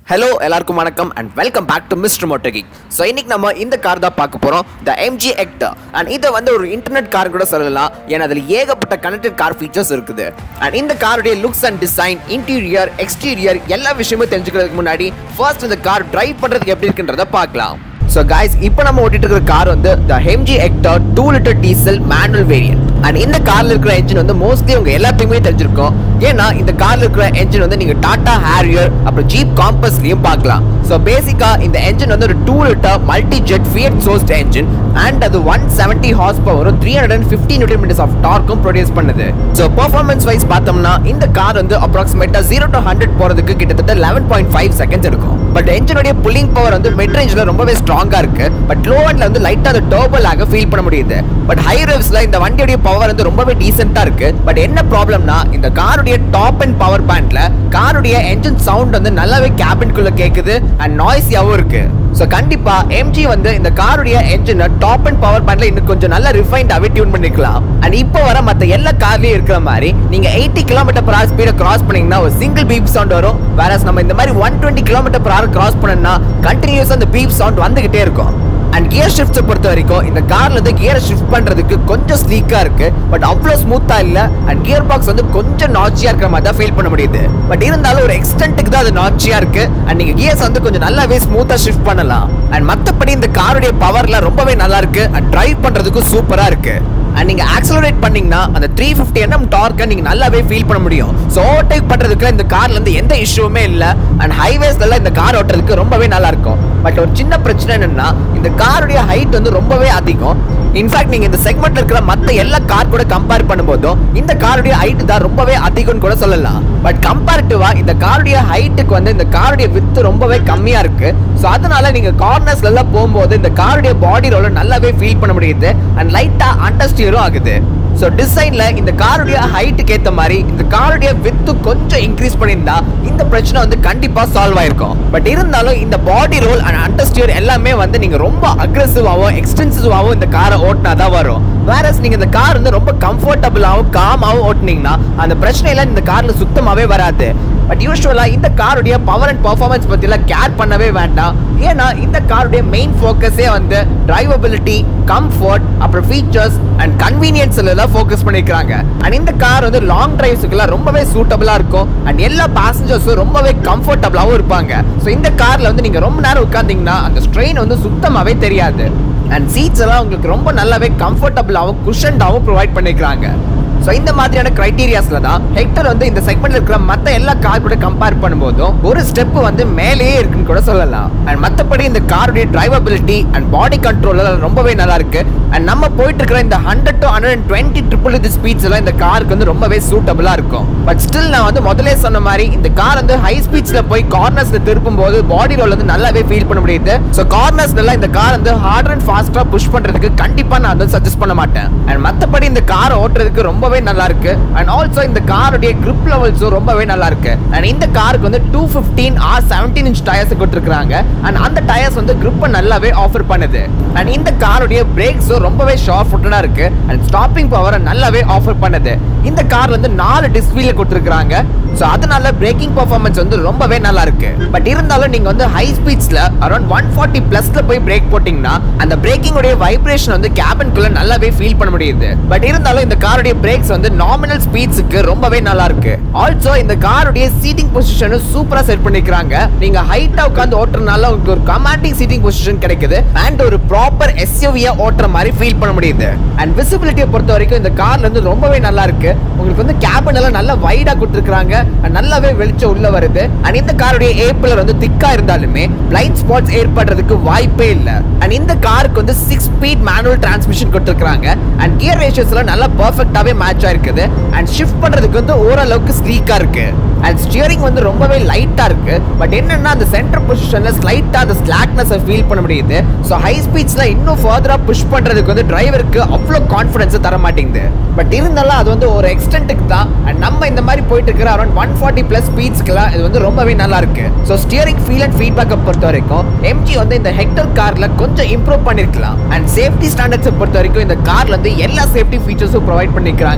hello எல்லாருக்கும் வணக்கம் and welcome back to mister Motorgig so இன்னைக்கு நம்ம இந்த கார் தான் பார்க்க போகிறோம் த எம்ஜி எக்டர் அண்ட் இதை வந்து ஒரு இன்டர்நெட் கார் கூட சொல்லலாம் ஏன்னா அதில் ஏகப்பட்ட கனெக்டட் கார் ஃபீச்சர்ஸ் இருக்குது அண்ட் இந்த காருடைய looks and design interior exterior எல்லா விஷயமும் தெரிஞ்சுக்கிறதுக்கு முன்னாடி ஃபர்ஸ்ட் இந்த கார் டிரைவ் பண்ணுறதுக்கு எப்படி இருக்குன்றத பார்க்கலாம் ஸோ guys இப்போ நம்ம ஓட்டிட்டு இருக்கிற கார் வந்து the MG Hector two litre diesel manual variant and இந்த கார்ல இருக்கிற என்ஜின் வந்து மோஸ்ட்லி உங்க எல்லாத்தையுமே தெரிஞ்சிருக்கும் ஏன்னா இந்த கார்ல இருக்கிற என்ஜின் வந்து நீங்க டாடா ஹேரியர் அப்புறம் ஜீப் காம்பஸ்லயும் பார்க்கலாம் ஸோ பேசிக்கா இந்த என்ஜின் வந்து ஒரு two litre multi jet Fiat sourced engine and அது ஒன் செவன்டி ஹார்ஸ் பவரும் three hundred and fifty newton metres of டார்க்கும் ப்ரொடியூஸ் பண்ணுது ஸோ பெர்ஃபார்மன்ஸ் வைஸ் பார்த்தோம்னா இந்த கார் வந்து அப்ராக்சிமேட்டா ஜீரோ டு ஹண்ட்ரட் போறதுக்கு கிட்டத்தட்ட லெவன் பாயிண்ட் ஃபைவ் செகண்ட்ஸ் எடுக்கும் பட் என்ஜினுடைய புல்லிங் பவர் வந்து மிட் ரேஞ்சில் ரொம்பவே ஸ்ட்ராங்கா இருக்கு பட் லோ அண்ட்ல வந்து லைட்டா அது டர்பல் ஆக ஃபீல் பண்ண முடியுது பட் ஹை ரேவ்ஸ்ல இந்த வண்டியோட பவர் வந்து ரொம்பவே டீசென்ட்டா இருக்கு பட் என்ன ப்ராப்ளம்னா இந்த காருடைய டாப் அண்ட் பவர் பேண்ட்ல காருடைய என்ஜின் சவுண்ட் வந்து நல்லாவே கேபின்குள்ள கேக்குது அண்ட் நாய்ஸியாவும் இருக்கு ஸோ கண்டிப்பா எம்ஜி வந்து இந்த காருடைய என்ஜினை டாப் அண்ட் பவர் பேண்ட்ல இன்னும் கொஞ்சம் நல்லா ரிஃபைன்டாவே டியூன் பண்ணிக்கலாம் அண்ட் இப்போ வர மத்த எல்லா கார்லயும் இருக்கிற மாதிரி நீங்க எயிட்டி கிலோமீட்டர் per hour ஸ்பீட கிராஸ் பண்ணீங்கன்னா ஒரு சிங்கிள் பீப் சவுண்ட் வரும் வேற நம்ம இந்த மாதிரி one twenty kilometre per hour cross பண்ணோம்னா கண்டினியூஸா அந்த பீப் சவுண்ட் வந்துகிட்டே இருக்கும் அண்ட் கியர் ஷிஃப்ட்ஸை பொறுத்த வரைக்கும் இந்த கார்ல இருந்து கியர் ஷிஃப்ட் பண்றதுக்கு கொஞ்சம் ஸ்லீக்கா இருக்கு பட் அவ்வளோ ஸ்மூத்தா இல்ல அண்ட் கியர் பாக்ஸ் வந்து கொஞ்சம் நாச்சியா இருக்கிற மாதிரி தான் ஃபீல் பண்ண முடியுது பட் இருந்தாலும் ஒரு எக்ஸ்டென்ட்டுக்கு தான் அது நாச்சியா இருக்கு அண்ட் நீங்க கியர்ஸ் வந்து கொஞ்சம் நல்லாவே ஸ்மூத்தா ஷிஃப்ட் பண்ணலாம் அண்ட் மத்தபடி இந்த காருடைய பவர்ல ரொம்பவே நல்லா இருக்கு அண்ட் டிரைவ் பண்றதுக்கும் சூப்பரா இருக்கு அண்ட் நீங்க ஆக்சலரேட் பண்ணீங்கன்னா அந்த த்ரீ ஃபிஃப்டி என்எம் டார்க்கை நீங்க நல்லாவே ஃபீல் பண்ண முடியும் ஸோ ஓவர்டேக் பண்றதுக்கு இந்த கார்ல இருந்து எந்த இஷ்யூமே இல்ல அண்ட் ஹைவேஸ்ல இந்த கார் ஓட்டுறதுக்கு ரொம்பவே நல்லா இருக்கும் பட் ஒரு சின்ன பிரச்சனை என்னன்னா இந்த காருடைய ஹைட் வந்து ரொம்பவே அதிகம் இன்ஃபேக்ட் நீங்க இந்த செக்மெண்ட்ல இருக்கிற மத்த எல்லா கார் கூட கம்பேர் பண்ணும்போதும் இந்த காருடைய ஹைட் தான் ரொம்பவே அதிகம்னு கூட சொல்லலாம் பட் கம்பேரிட்டிவா இந்த காருடைய ஹைட்டுக்கு வந்து இந்த காருடைய வித்து ரொம்பவே கம்மியா இருக்கு ஸோ அதனால நீங்க கார்னர்ஸ்ல எல்லாம் போகும்போது இந்த காருடைய பாடி ரோல நல்லாவே ஃபீல் பண்ண முடியுது அண்ட் லைட்டா அண்டர்ஸ்டியரும் ஆகுது ஸோ டிசைன்ல இந்த காருடைய ஹைட்டுக்கு ஏத்த மாதிரி இந்த காருடைய வித்து கொஞ்சம் இன்க்ரீஸ் பண்ணியிருந்தா இந்த பிரச்சனை வந்து கண்டிப்பா சால்வ் ஆயிருக்கும் பட் இருந்தாலும் இந்த பாடி ரோல் அண்ட் அண்டர்ஸ்டியர் எல்லாமே வந்து நீங்க ரொம்ப அக்ரெசிவாகவும் எக்ஸ்டென்சிவாகவும் இந்த காரை ஓட்டினா தான் வரும் வேற நீங்க இந்த கார் வந்து ரொம்ப கம்ஃபர்டபுளாகவும் காமாவும் ஓட்டுனீங்கன்னா அந்த பிரச்சனையெல்லாம் இந்த கார்ல சுத்தமாவே வராது பட் யூஸ்வலா இந்த காருடைய பவர் அண்ட் பர்ஃபார்மன்ஸ் பத்திலாம் கேர் பண்ணவே வேண்டாம் ஏன்னா இந்த காருடைய மெயின் ஃபோக்கஸே வந்து டிரைவபிலிட்டி கம்ஃபர்ட் அப்புறம் ஃபீச்சர்ஸ் அண்ட் கன்வீனியன்ஸ்ல எல்லாம் ஃபோக்கஸ் பண்ணிருக்காங்க அண்ட் இந்த கார் வந்து லாங் டிரைவ்ஸுக்குலாம் ரொம்பவே சூட்டபிளா இருக்கும் அண்ட் எல்லா பேசஞ்சர்ஸும் ரொம்பவே கம்ஃபர்டபுளாகவும் இருப்பாங்க ஸோ இந்த கார்ல வந்து நீங்க ரொம்ப நேரம் உட்கார்ந்தீங்கன்னா அந்த ஸ்ட்ரெயின் வந்து சுத்தமாவே தெரியாது அண்ட் சீட்ஸ் எல்லாம் உங்களுக்கு ரொம்ப நல்லாவே கம்ஃபர்டபுளாகவும் குஷன்டாகவும் ப்ரொவைட் பண்ணிருக்காங்க ஸோ இந்த மாதிரியான கிரைட்டீரியாஸ்ல தான் ஹெக்டர் வந்து இந்த செக்மெண்ட்ல இருக்கிற மத்த எல்லா கார் கூட கம்பேர் பண்ணும்போதும் ஒரு ஸ்டெப் வந்து மேலேயே இருக்குன்னு கூட சொல்லலாம் அண்ட் மத்தபடி இந்த காருடைய டிரைவபிலிட்டி அண்ட் பாடி கண்ட்ரோல் ரொம்பவே நல்லா இருக்கு அண்ட் நம்ம போயிட்டு இருக்கிற இந்த hundred to hundred and twenty triple இது ஸ்பீட்ஸ் எல்லாம் இந்த காருக்கு வந்து ரொம்பவே சூட்டபிளா இருக்கும் பட் ஸ்டில் நான் வந்து முதல்ல சொன்ன மாதிரி இந்த கார் வந்து ஹை ஸ்பீட்ஸ்ல போய் கார்னர்ஸ்ல திருப்பும் போது பாடி ரோல் வந்து நல்லாவே ஃபீல் பண்ண முடியுது ஸோ கார்னர்ஸ்ல எல்லாம் இந்த கார் வந்து ஹார்ட் அண்ட் ஃபாஸ்டா புஷ் பண்றதுக்கு கண்டிப்பா நான் வந்து சஜஸ்ட் பண்ண மாட்டேன் அண்ட் மத்தபடி இந்த காரை ஓட்டுறதுக்கு ரொம்பவே நல்லா இருக்கு அண்ட் ஆல்சோ இந்த காருடைய கிரிப் லெவல்ஸும் ரொம்பவே நல்லா இருக்கு அண்ட் இந்த காருக்கு வந்து two fifteen or seventeen inch tyres கொடுத்துருக்காங்க அண்ட் அந்த டயர்ஸ் வந்து கிரிப்பை நல்லாவே ஆஃபர் பண்ணுது அண்ட் இந்த காருடைய பிரேக்ஸும் ரொம்பவே ஷார்ட் ஃபுட்டடா இருக்கு அண்ட் ஸ்டாப்பிங் பவரை நல்லாவே ஆஃபர் பண்ணுது இந்த கார்ல வந்து நாலு டிஸ்க் வீல கொடுத்துருக்காங்க ஸோ அதனால பிரேக்கிங் பர்ஃபார்மன்ஸ் வந்து ரொம்பவே நல்லா இருக்கு பட் இருந்தாலும் நீங்க வந்து ஹை ஸ்பீட்ஸ்ல அரௌண்ட் ஒன் ஃபார்ட்டி பிளஸ்ல போய் பிரேக் போட்டீங்கன்னா அந்த பிரேக்கிங்கோடைய வைப்ரேஷன் வந்து கேபின்குள்ள நல்லாவே ஃபீல் பண்ண முடியுது பட் இருந்தாலும் இந்த காருடைய பிரேக்ஸ் வந்து நாமினல் ஸ்பீட்ஸுக்கு ரொம்பவே நல்லா இருக்கு ஆல்சோ இந்த காருடைய சீட்டிங் பொசிஷனும் சூப்பரா செட் பண்ணிக்கிறாங்க நீங்க ஹைட்டா உட்காந்து ஓட்டுறதுனால உங்களுக்கு ஒரு கமாண்டிங் சீட்டிங் பொசிஷன் கிடைக்குது அண்ட் ஒரு ப்ராப்பர் எஸ்யூவியா ஓட்டுற மாதிரி ஃபீல் பண்ண முடியுது அண்ட் விசிபிலிட்டியை பொறுத்த வரைக்கும் இந்த கார்ல இருந்து ரொம்பவே நல்லா இருக்கு உங்களுக்கு வந்து கேபின் எல்லாம் நல்லா வைடா கொடுத்துருக்காங்க நல்லாவே வெளிச்சம் உள்ள வருது அண்ட் இந்த காருடைய ஏப்பிளர் வந்து திக்கா இருந்தாலுமே பிளைண்ட் ஸ்பாட்ஸ் ஏற்படுறதுக்கு வாய்ப்பே இல்ல அண்ட் இந்த காருக்கு வந்து சிக்ஸ் ஸ்பீட் மேனுவல் டிரான்ஸ்மிஷன் கொடுத்துருக்காங்க அண்ட் கியர் ரேஷியோஸ்ல நல்லா பர்ஃபெக்டாவே மேட்ச் ஆயிருக்குது அண்ட் ஷிஃப்ட் பண்றதுக்கு வந்து ஓரளவுக்கு ஸ்லீக்கா இருக்கு அண்ட் ஸ்டியரிங் வந்து ரொம்பவே லைட்டா இருக்கு பட் என்னன்னா அந்த சென்டர் பொசிஷன்ல ஸ்லைட்டா அந்த ஸ்லாக்னஸ் ஃபீல் பண்ண முடியுது ஸோ ஹை ஸ்பீட்ஸ்ல இன்னும் ஃபர்தரா புஷ் பண்றதுக்கு வந்து டிரைவருக்கு அவ்வளோ கான்ஃபிடன்ஸ் தர மாட்டேங்குது பட் இருந்தாலும் அது வந்து ஒரு எக்ஸ்டென்ட்டுக்கு தான் அண்ட் நம்ம இந்த மாதிரி போயிட்டு இருக்கிற அரௌண்ட் ஒன் ஃபார்ட்டி பிளஸ் ஸ்பீட்ஸ்க்குலாம் இது வந்து ரொம்பவே நல்லா இருக்கு ஸோ ஸ்டியரிங் ஃபீல் அண்ட் ஃபீட்பேக்கை பொறுத்த வரைக்கும் எம்ஜி வந்து இந்த ஹெக்டர் கார்ல கொஞ்சம் இம்ப்ரூவ் பண்ணிருக்கலாம் அண்ட் சேஃப்டி ஸ்டாண்டர்ட்ஸை பொறுத்த வரைக்கும் இந்த கார்ல வந்து எல்லா சேஃப்டி ஃபீச்சர்ஸும் ப்ரொவைட் பண்ணிருக்காங்க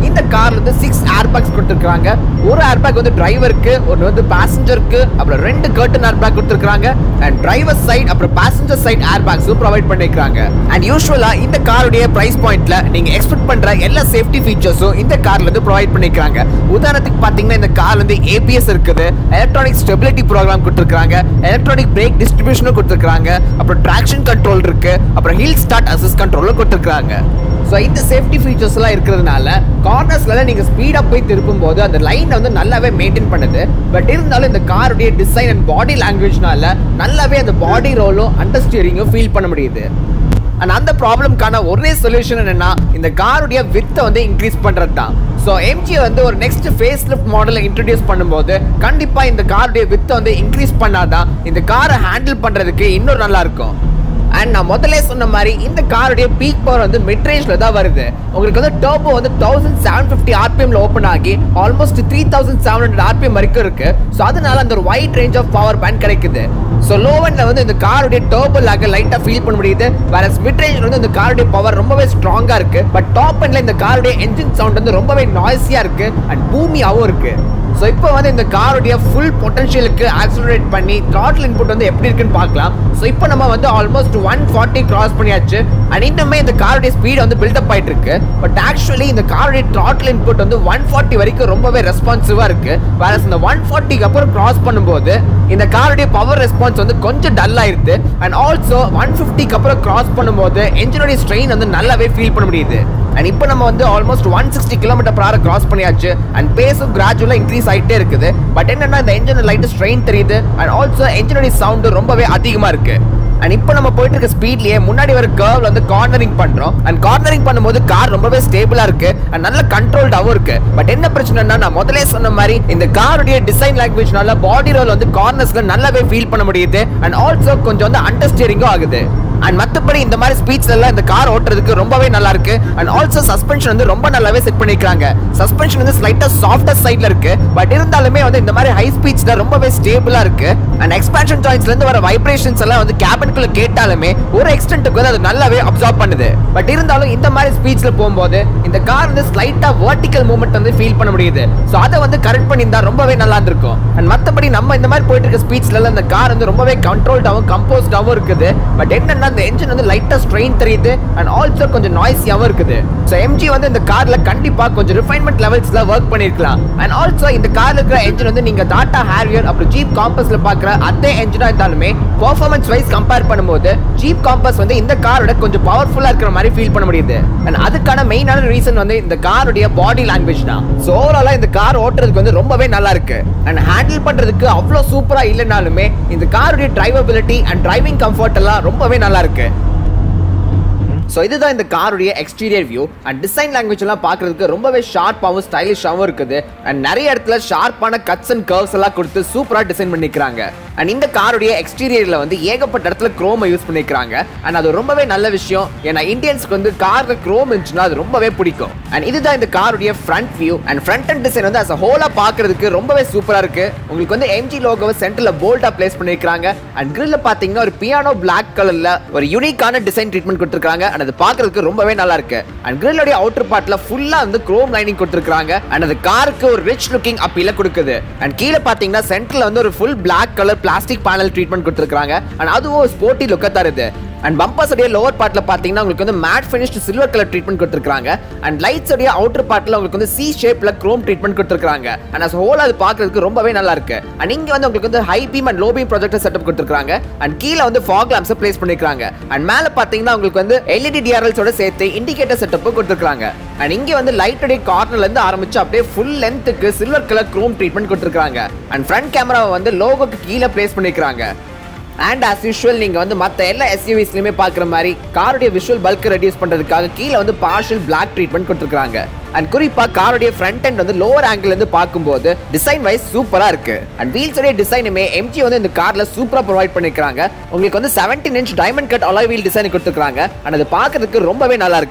இந்த கார்ல வந்து சிக்ஸ் ஏர் பேக்ஸ் கொடுத்துருக்காங்க ஒரு ஏர் பேக் வந்து டிரைவருக்கு ஒன்று வந்து பேசஞ்சருக்கு அப்புறம் ரெண்டு கர்டன் ஏர் பேக் கொடுத்துருக்காங்க அண்ட் டிரைவர் சைடு அப்புறம் பேசஞ்சர் சைடு ஏர் பேக்ஸும் ப்ரொவைட் பண்ணிருக்காங்க அண்ட் யூஸ்வலா இந்த காருடைய பிரைஸ் பாயிண்ட்ல நீங்க எக்ஸ்பெக்ட் பண்ற எல்லா சேஃப்டி ஃபீச்சர்ஸும் இந்த கார்ல இருந்து ப்ரொவைட் பண்ணிருக்காங்க உதாரணத்துக்கு பாத்தீங்கன்னா இந்த கார்ல வந்து ஏபிஎஸ் இருக்குது எலக்ட்ரானிக் ஸ்டெபிலிட்டி ப்ரோக்ராம் கொடுத்துருக்காங்க எலக்ட்ரானிக் பிரேக் டிஸ்ட்ரிபியூஷனும் கொடுத்துருக்காங்க அப்புறம் ட்ராக்ஷன் கண்ட்ரோல் இருக்கு அப்புறம் ஹில் ஸ்டார்ட் அசிஸ்ட் கண்ட்ரோலும் கொடுத்துருக்காங்க ஸோ இந்த சேஃப்டி ஃபீச்சர்ஸ் எல்லாம் இருக்கிறதுனால கார்னர்ஸ்ல நீங்க ஸ்பீடா போய் திருப்பும் போது அந்த லைனை வந்து நல்லாவே மெயின்டைன் பண்ணுது பட் இருந்தாலும் இந்த காருடைய டிசைன் அண்ட் பாடி லாங்குவேஜ்னால நல்லாவே அந்த பாடி ரோலும் அண்டர் ஸ்டியரிங்கும் ஃபீல் பண்ண முடியுது அண்ட் அந்த ப்ராப்ளம்க்கான ஒரே சொல்யூஷன் என்னன்னா இந்த காருடைய வித்தை வந்து இன்க்ரீஸ் பண்றது தான் ஸோ எம்ஜி வந்து ஒரு நெக்ஸ்ட் ஃபேஸ் லிஃப்ட் மாடலை இன்ட்ரடியூஸ் பண்ணும்போது கண்டிப்பா இந்த காருடைய வித்தை வந்து இன்க்ரீஸ் பண்ணாதான் இந்த காரை ஹேண்டில் பண்றதுக்கு இன்னும் நல்லா இருக்கும் அண்ட் நான் முதல்ல சொன்ன மாதிரி இந்த காருடைய பீக் பவர் வந்து மிட் ரேஞ்ச்ல தான் வருது உங்களுக்கு வந்து டர்போ வந்து தௌசண்ட் செவன் ஃபிஃப்டி ஆர்பிஎம்ல ஓப்பன் ஆகி almost three thousand seven hundred RPM வரைக்கும் இருக்கு ஸோ அதனால அந்த ஒரு wide range of power band கிடைக்குது ஸோ லோவன்ல வந்து இந்த காருடைய டர்போ லாக லைட்டா ஃபீல் பண்ண முடியுது வேற மிட் ரேஞ்ச்ல வந்து இந்த காருடைய பவர் ரொம்பவே ஸ்ட்ராங்கா இருக்கு பட் டாப் எண்ட்ல இந்த காருடைய என்ஜின் சவுண்ட் வந்து ரொம்பவே நாய்ஸியா இருக்கு அண்ட் பூமியாவும் இருக்கு ஸோ இப்போ வந்து இந்த காருடைய ஃபுல் பொட்டன்ஷியலுக்கு ஆக்சிலரேட் பண்ணி த்ராட்டில் இன்புட் வந்து எப்படி இருக்குன்னு பார்க்கலாம் ஸோ இப்போ நம்ம வந்து ஆல்மோஸ்ட் ஒன் ஃபார்ட்டி கிராஸ் பண்ணியாச்சு அண்ட் இன்னுமே இந்த காருடைய ஸ்பீட் வந்து பில்டப் ஆயிட்டு இருக்கு பட் ஆக்சுவலி இந்த காருடைய த்ராட்டில் இன்புட் வந்து ஒன் ஃபார்ட்டி வரைக்கும் ரொம்பவே ரெஸ்பான்சிவா இருக்கு வேற இந்த ஒன் ஃபார்ட்டிக்கு அப்புறம் கிராஸ் பண்ணும்போது இந்த காருடைய பவர் ரெஸ்பான்ஸ் வந்து கொஞ்சம் டல் ஆயிருது அண்ட் ஆல்சோ ஒன் ஃபிஃப்டிக்கு அப்புறம் கிராஸ் பண்ணும்போது என்ஜினுடைய ஸ்ட்ரெயின் வந்து நல்லாவே ஃபீல் பண்ண முடியுது அண்ட் இப்போ நம்ம வந்து almost one sixty kilometre per hour cross பண்ணியாச்சு அண்ட் பேஸும் கிராஜுவலாக இன்க்ரீஸ் ஆகிட்டே இருக்குது பட் என்னன்னா இந்த என்ஜின் லைட் ஸ்ட்ரெயின் தெரியுது அண்ட் ஆல்சோ என்ஜினுடைய சவுண்டு ரொம்பவே அதிகமாக இருக்கு அண்ட் இப்போ நம்ம போயிட்டு இருக்க ஸ்பீட்லயே முன்னாடி வர கர்வ்ல வந்து கார்னரிங் பண்றோம் அண்ட் கார்னரிங் பண்ணும்போது கார் ரொம்பவே ஸ்டேபிளா இருக்கு அண்ட் நல்ல கண்ட்ரோல்டாவும் இருக்கு பட் என்ன பிரச்சனைனா நான் முதல்ல சொன்ன மாதிரி இந்த காருடைய டிசைன் லாங்குவேஜ்னால பாடி ரோல் வந்து கார்னர்ஸ்ல நல்லாவே ஃபீல் பண்ண முடியுது அண்ட் ஆல்சோ கொஞ்சம் வந்து அண்டர் ஸ்டியரிங்கும் ஆகுது அண்ட் மத்தபடி இந்த மாதிரி ஸ்பீட்ஸ்ல எல்லாம் இந்த கார் ஓட்டுறதுக்கு ரொம்பவே நல்லா இருக்கு அண்ட் ஆல்சோ சஸ்பென்ஷன் வந்து ரொம்ப நல்லாவே செட் பண்ணிருக்காங்க சஸ்பென்ஷன் வந்து ஸ்லைட்டா சாஃப்டர் சைட்ல இருக்கு பட் இருந்தாலுமே வந்து இந்த மாதிரி ஹை ஸ்பீட்ஸ்ல ரொம்பவே ஸ்டேபிளா இருக்கு அண்ட் எக்ஸ்பான்ஷன் ஜாயின்ஸ்ல இருந்து வர வைப்ரேஷன்ஸ் எல்லாம் வந்து கேபின்குள்ள கேட்டாலுமே ஒரு எக்ஸ்டென்ட்டுக்கு வந்து அது நல்லாவே அப்சார்ப் பண்ணுது பட் இருந்தாலும் இந்த மாதிரி ஸ்பீட்ஸ்ல போகும்போது இந்த கார் வந்து ஸ்லைட்டா வெர்டிக்கல் மூவ்மெண்ட் வந்து ஃபீல் பண்ண முடியுது ஸோ அதை வந்து கரெக்ட் பண்ணியிருந்தா ரொம்பவே நல்லா இருந்திருக்கும் அண்ட் மத்தபடி நம்ம இந்த மாதிரி போயிட்டு இருக்க ஸ்பீட்ஸ்ல எல்லாம் இந்த கார் வந்து ரொம்பவே கண்ட்ரோல்டாவும் கம்போஸ்டாவும் இருக்குது பட் என்னன்னா இந்த என்ஜின் வந்து லைட்டா ஸ்ட்ரெயின் தெரியுது அண்ட் ஆல்சோ கொஞ்சம் நாய்ஸியாவும் இருக்குது ஸோ எம்ஜி வந்து இந்த கார்ல கண்டிப்பா கொஞ்சம் ரிஃபைன்மெண்ட் லெவல்ஸ்ல ஒர்க் பண்ணிருக்கலாம் அண்ட் ஆல்சோ இந்த கார்ல இருக்கிற என்ஜின் வந்து நீங்க டாடா ஹேரியர் அப்புறம் ஜீப் காம்பஸ்ல பாக்குற அதே என்ஜினா இருந்தாலுமே பெர்ஃபார்மன்ஸ் வைஸ் கம்பேர் பண்ணும்போது ஜீப் காம்பஸ் வந்து இந்த காரோட கொஞ்சம் பவர்ஃபுல்லா இருக்கிற மாதிரி ஃபீல் பண்ண முடியுது அண்ட் அதுக்கான மெயினான ரீசன் வந்து இந்த காருடைய பாடி லாங்குவேஜ் தான் ஸோ ஓவராலா இந்த கார் ஓட்டுறதுக்கு வந்து ரொம்பவே நல்லா இருக்கு அண்ட் ஹேண்டில் பண்றதுக்கு அவ்வளோ சூப்பரா இல்லைனாலுமே இந்த காருடைய டிரைவபிலிட்டி அண்ட் டிரைவிங் கம்ஃபர்ட் எல்லாம் ரொம்பவே நல்லா இருக்கு ஸோ இதுதான் இந்த காருடைய exterior view and design language எல்லாம் பார்க்கறதுக்கு ரொம்பவே ஷார்ப்பாகவும் ஸ்டைலிஷாகவும் இருக்குது அண்ட் நிறைய இடத்துல ஷார்ப்பான கட்ஸ் அண்ட் கர்வ்ஸ் எல்லாம் கொடுத்து சூப்பராக டிசைன் பண்ணிக்கிறாங்க அண்ட் இந்த காருடைய எக்ஸ்டீரியர்ல வந்து ஏகப்பட்ட இடத்துல குரோமை யூஸ் பண்ணிக்கிறாங்க அண்ட் அது ரொம்பவே நல்ல விஷயம் ஏன்னா இந்தியன்ஸ்க்கு வந்து கார்ல குரோம் இருந்துச்சுன்னா அது ரொம்பவே பிடிக்கும் அண்ட் இதுதான் இந்த காருடைய front view and front and design வந்து அஸ் ஹோலா பார்க்கறதுக்கு ரொம்பவே சூப்பரா இருக்கு உங்களுக்கு வந்து எம்ஜி லோகோவை சென்டர்ல போல்டா பிளேஸ் பண்ணிருக்காங்க அண்ட் கிரில்ல பாத்தீங்கன்னா ஒரு பியானோ பிளாக் கலர்ல ஒரு யூனிக்கான டிசைன் ட்ரீட்மெண்ட் கொடுத்துருக்காங்க அண்ட் அது பார்க்கறதுக்கு ரொம்பவே நல்லா இருக்கு அண்ட் கிரில்லோட அவுட்டர் பார்ட்ல ஃபுல்லா வந்து குரோம் லைனிங் கொடுத்துருக்காங்க அண்ட் அது காருக்கு ஒரு ரிச் லுக்கிங் அப்பீல கொடுக்குது அண்ட் கீழே பாத்தீங்கன்னா சென்டர்ல வந்து ஒரு full black colour plastic panel treatment கொடுத்துருக்காங்க அண்ட் அதுவும் ஸ்போர்ட்டி லுக்கை தருது அண்ட் பம்பர்ஸ் உடைய லோவர் பார்ட்ல பாத்தீங்கன்னா உங்களுக்கு வந்து matte finished silver colour treatment கொடுத்துருக்காங்க அண்ட் லைட்ஸ் உடைய அவுட்டர் பார்ட்ல உங்களுக்கு வந்து சி ஷேப்ல குரோம் ட்ரீட்மெண்ட் கொடுத்துருக்காங்க அண்ட் அஸ் ஹோல் அது பார்க்கறதுக்கு ரொம்பவே நல்லா இருக்கு அண்ட் இங்க வந்து உங்களுக்கு வந்து high beam and low beam projector setup கொடுத்துருக்காங்க அண்ட் கீழே வந்து ஃபாக் லாம்ப்ஸ் பிளேஸ் பண்ணிருக்காங்க அண்ட் மேல பாத்தீங்கன்னா உங்களுக்கு வந்து எல்இடி டிஆர்எல்ஸோட சேர்த்து இண்டிகேட்டர் செட்டப் கொடுத்துருக்காங்க அண்ட் இங்க வந்து லைட்டுடைய கார்னர்ல இருந்து ஆரம்பிச்சு அப்படியே ஃபுல் லென்த்துக்கு சில்வர் கலர் குரோம் ட்ரீட்மெண்ட் கொடுத்துருக்காங்க அண்ட் ஃப்ரண்ட் கேமராவை வந்து லோகோக்கு கீழே பிளேஸ் பண்ணிருக்காங்க அண்ட் as usual நீங்க வந்து மத்த எல்லா எஸ்யூவிஸ்லயுமே பார்க்குற மாதிரி காருடைய விஷுவல் பல்க் ரெடியூஸ் பண்றதுக்காக கீழே வந்து பார்ஷியல் பிளாக் ட்ரீட்மெண்ட் கொடுத்துருக்காங்க அண்ட் குறிப்பா காருடைய ஃப்ரண்ட் end வந்து லோவர் ஆங்கிள் இருந்து பார்க்கும்போது டிசைன் வைஸ் சூப்பரா இருக்கு அண்ட் வீல்ஸ் உடைய டிசைனுமே எம்ஜி வந்து இந்த கார்ல சூப்பரா ப்ரொவைட் பண்ணிருக்காங்க உங்களுக்கு வந்து 17 inch diamond cut alloy wheel design கொடுத்துருக்காங்க அண்ட் அது பார்க்கறதுக்கு ரொம்பவே நல்லா இருக்கு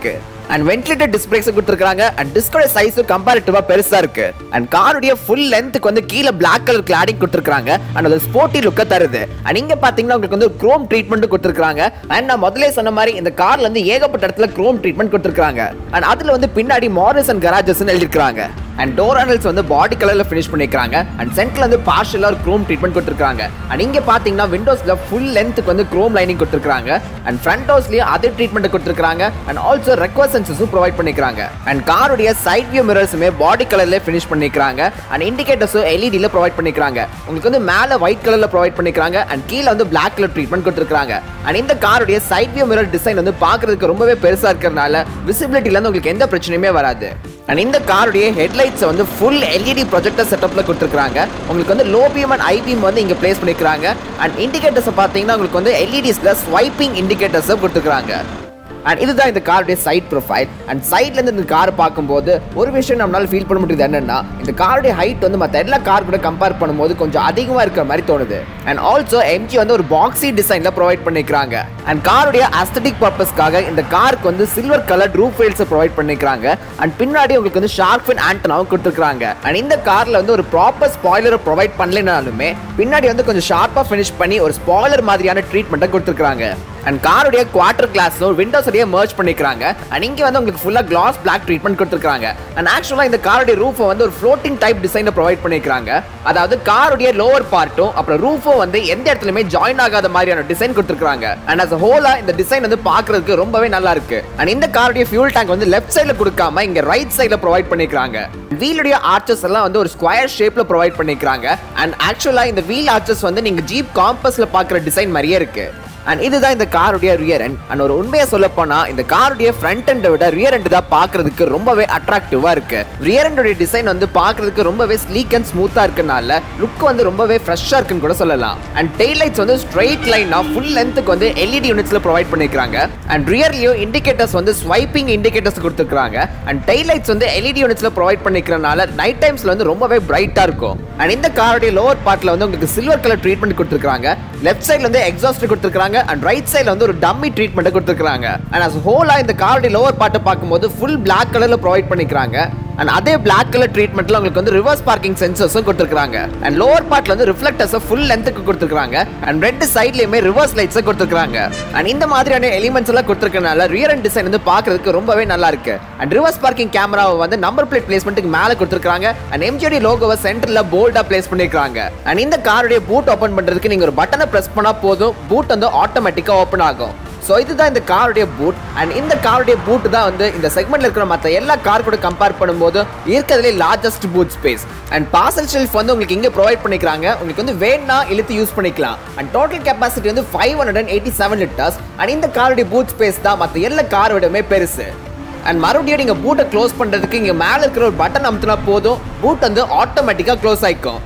அண்ட் வென்டிலேட்டர் டிஸ்க் பிரேக்ஸ் கொடுத்துருக்காங்க அண்ட் டிஸ்கோட சைஸும் கம்பேரிட்டிவா பெருசா இருக்கு அண்ட் காருடைய ஃபுல் லென்த்துக்கு வந்து கீழே பிளாக் கலர் கிளாடிங் கொடுத்துருக்காங்க அண்ட் அது ஸ்போர்ட்டி லுக்க தருது அண்ட் இங்க பாத்தீங்கன்னா உங்களுக்கு வந்து குரோம் ட்ரீட்மெண்ட் கொடுத்துருக்காங்க அண்ட் நான் முதல்ல சொன்ன மாதிரி இந்த கார்ல வந்து ஏகப்பட்ட இடத்துல குரோம் ட்ரீட்மெண்ட் கொடுத்துருக்காங்க அண்ட் அதுல வந்து பின்னாடி மாரஸ் அண்ட் கராஜஸ் எழுதிருக்காங்க அண்ட் டோர் ஹேண்டில்ஸ் வந்து பாடி கலர்ல ஃபினிஷ் பண்ணிருக்காங்க அண்ட் சென்டர்ல வந்து பார்ஷலா ஒரு குரோம் ட்ரீட்மெண்ட் கொடுத்துருக்காங்க அண்ட் இங்க பாத்தீங்கன்னா விண்டோஸ்ல ஃபுல் லென்த்துக்கு வந்து குரோம் லைனிங் கொடுத்துருக்காங்க அண்ட் ஃப்ரண்ட் ஹவுஸ்லயும் அதே ட்ரீட்மெண்ட் கொடுத்துருக்காங்க அண்ட் ஆல்சோ ரெக்வஸ்ட் சென்சஸும் ப்ரொவைட் பண்ணிக்கிறாங்க அண்ட் காருடைய சைட் வியூ மிரர்ஸுமே பாடி கலர்ல ஃபினிஷ் பண்ணிக்கிறாங்க அண்ட் இண்டிகேட்டர்ஸும் எல்இடியில் ப்ரொவைட் பண்ணிக்கிறாங்க உங்களுக்கு வந்து மேலே ஒயிட் கலர்ல ப்ரொவைட் பண்ணிக்கிறாங்க அண்ட் கீழே வந்து பிளாக் கலர் ட்ரீட்மெண்ட் கொடுத்துருக்காங்க அண்ட் இந்த காருடைய சைட் வியூ மிரர் டிசைன் வந்து பார்க்கறதுக்கு ரொம்பவே பெருசா இருக்கிறதுனால விசிபிலிட்டில இருந்து உங்களுக்கு எந்த பிரச்சனையுமே வராது அண்ட் இந்த காருடைய ஹெட்லைட்ஸ் வந்து ஃபுல் எல்இடி ப்ரொஜெக்டர் செட்டப்ல கொடுத்துருக்காங்க உங்களுக்கு வந்து low beam and high beam வந்து இங்க பிளேஸ் பண்ணிருக்காங்க அண்ட் இண்டிகேட்டர்ஸ் பார்த்தீங்கன்னா உங்களுக்கு வந்து எல்இடிஸ்ல ஸ்வைப்பிங் இண்டிகேட்டர்ஸ் கொடுத்துருக்காங்க அண்ட் இதுதான் இந்த காருடைய சைட் ப்ரொஃபைல் அண்ட் சைட்ல இருந்து இந்த கார் பார்க்கும்போது ஒரு விஷயம் நம்மளால ஃபீல் பண்ண முடியுது என்னன்னா இந்த காருடைய ஹைட் வந்து மற்ற எல்லா கார் கூட கம்பேர் பண்ணும்போது கொஞ்சம் அதிகமா இருக்கிற மாதிரி தோணுது அண்ட் ஆல்சோ எம்ஜி வந்து ஒரு பாக்ஸி டிசைன்ல ப்ரொவைட் பண்ணிக்கிறாங்க அண்ட் காருடைய அஸ்தட்டிக் பர்பஸ்க்காக இந்த காருக்கு வந்து silver colour roof rails provide பண்ணிக்கிறாங்க அண்ட் பின்னாடி உங்களுக்கு வந்து ஷார்க் ஃபின் ஆண்டனாவும் கொடுத்துருக்காங்க அண்ட் இந்த கார்ல வந்து ஒரு ப்ராப்பர் ஸ்பாய்லரை ப்ரொவைட் பண்ணலனாலுமே பின்னாடி வந்து கொஞ்சம் ஷார்ப்பா ஃபினிஷ் பண்ணி ஒரு ஸ்பாய்லர் மாதிரியான ட்ரீட்மெண்ட்டை கொடுத்துருக்காங்க அண்ட் காருடைய குவார்டர் கிளாஸும் விண்டோஸோடைய மர்ஜ் பண்ணிக்கிறாங்க அண்ட் இங்க வந்து உங்களுக்கு ஃபுல்லா கிளாஸ் பிளாக் ட்ரீட்மெண்ட் கொடுத்துருக்காங்க அண்ட் ஆக்சுவலா இந்த காருடைய ரூஃபை வந்து ஒரு ஃப்ளோட்டிங் டைப் டிசைனை ப்ரொவைட் பண்ணிக்கிறாங்க அதாவது காருடைய லோவர் பார்ட்டும் அப்புறம் ரூஃபும் வந்து எந்த இடத்துலயுமே ஜாயின் ஆகாத மாதிரியான டிசைன் கொடுத்துருக்காங்க அண்ட் அஸ் ஹோலா இந்த டிசைன் வந்து பாக்குறதுக்கு ரொம்பவே நல்லா இருக்கு அண்ட் இந்த காருடைய ஃபியூல் டேங்க் வந்து லெஃப்ட் சைடுல கொடுக்காம இங்க ரைட் சைடுல ப்ரொவைட் பண்ணிக்கிறாங்க வீலுடைய ஆர்ச்சஸ் எல்லாம் வந்து ஒரு ஸ்கொயர் ஷேப்ல ப்ரொவைட் பண்ணிக்கிறாங்க அண்ட் ஆக்சுவலா இந்த வீல் ஆர்ச்சஸ் வந்து நீங்க ஜீப் காம்பஸ்ல பாக்குற டிசைன் மாதிரியே இருக்கு அண்ட் இதுதான் இந்த காருடைய ரியர் எண்ட் அண்ட் ஒரு உண்மையை சொல்ல போனா இந்த காருடைய ஃப்ரண்ட் எண்டை விட ரியர் எண்ட் தான் பாக்குறதுக்கு ரொம்பவே அட்ராக்டிவா இருக்கு ரியர் எண்டோட டிசைன் வந்து பாக்குறதுக்கு ரொம்பவே ஸ்லீக் அண்ட் ஸ்மூத்தா இருக்கனால லுக் வந்து ரொம்பவே ஃப்ரெஷ்ஷா இருக்குன்னு கூட சொல்லலாம் அண்ட் டெய்ல் லைட்ஸ் வந்து ஸ்ட்ரைட் லைனா ஃபுல் லென்த்துக்கு வந்து எல்இடி யூனிட்ஸ்ல ப்ரொவைட் பண்ணிருக்காங்க அண்ட் ரியர்லயும் இண்டிகேட்டர்ஸ் வந்து ஸ்வைப்பிங் இண்டிகேட்டர்ஸ் கொடுத்துருக்காங்க அண்ட் டெய்ல் லைட்ஸ் வந்து எல்இடி யூனிட்ஸ்ல ப்ரொவைட் பண்ணிக்கிறனால நைட் டைம்ஸ்ல வந்து ரொம்பவே பிரைட்டா இருக்கும் அண்ட் இந்த காருடைய லோவர் பார்ட்ல வந்து உங்களுக்கு சில்வர் கலர் ட்ரீட்மெண்ட் கொடுத்துருக்காங்க லெஃப்ட் சைட்ல வந்து எக்ஸாஸ்ட் கொடுத்துருக்காங்க அண்ட் ரைட் சைடுல வந்து ஒரு டம்மி ட்ரீட்மெண்ட் கொடுத்துருக்காங்க அண்ட் அஸ் ஹோலா இந்த காருடைய லோவர் பார்ட்டை பார்க்கும்போது ஃபுல் பிளாக் கலர்ல ப்ரொவைட் பண்ணிக்கிறாங்க அண்ட் அதே பிளாக் கலர் ட்ரீட்மெண்ட்ல உங்களுக்கு வந்து ரிவர்ஸ் பார்க்கிங் சென்சர்ஸும் கொடுத்துருக்காங்க அண்ட் லோவர் பார்ட்ல வந்து ரிஃப்ளெக்டர்ஸ் ஃபுல் லென்த்துக்கு கொடுத்துருக்காங்க அண்ட் ரெண்டு சைட்லயுமே ரிவர்ஸ் லைட்ஸ் கொடுத்துருக்காங்க அண்ட் இந்த மாதிரியான எலிமெண்ட்ஸ் எல்லாம் கொடுத்துருக்கனால ரியர் அண்ட் டிசைன் வந்து பார்க்கிறதுக்கு ரொம்பவே நல்லா இருக்கு அண்ட் ரிவர்ஸ் பார்க்கிங் கேமராவை வந்து நம்பர் பிளேட் பிளேஸ்மெண்ட்டுக்கு மேல கொடுத்துருக்காங்க அண்ட் எம்ஜிடி லோகோவை சென்டர்ல போல்டா பிளேஸ் பண்ணிருக்காங்க அண்ட் இந்த காருடைய பூட் ஓபன் பண்றதுக்கு நீங்க ஒரு பட்டனை பிரஸ் பண்ணா போதும் பூட் வந்து ஆட்டோமேட்டிக்கா ஓபன் ஆகும் ஸோ இதுதான் இந்த காருடைய பூட் அண்ட் இந்த காருடைய பூட் தான் வந்து இந்த செக்மெண்ட்ல இருக்கிற மற்ற எல்லா கார் கூட கம்பேர் பண்ணும்போது இருக்கிறதுலே largest boot space and parcel shelf வந்து உங்களுக்கு இங்கே ப்ரொவைட் பண்ணிக்கிறாங்க உங்களுக்கு வந்து வேணா இழுத்து யூஸ் பண்ணிக்கலாம் அண்ட் டோட்டல் கெப்பாசிட்டி வந்து five hundred and eighty seven litres and இந்த காருடைய பூட் ஸ்பேஸ் தான் மற்ற எல்லா கார் விடமே பெருசு அண்ட் மறுபடியும் நீங்க பூட்டை க்ளோஸ் பண்றதுக்கு இங்க மேல இருக்கிற ஒரு பட்டன் அமுத்தினா போதும் பூட் வந்து ஆட்டோமேட்டிக்கா க்ளோஸ் ஆயிக்கும்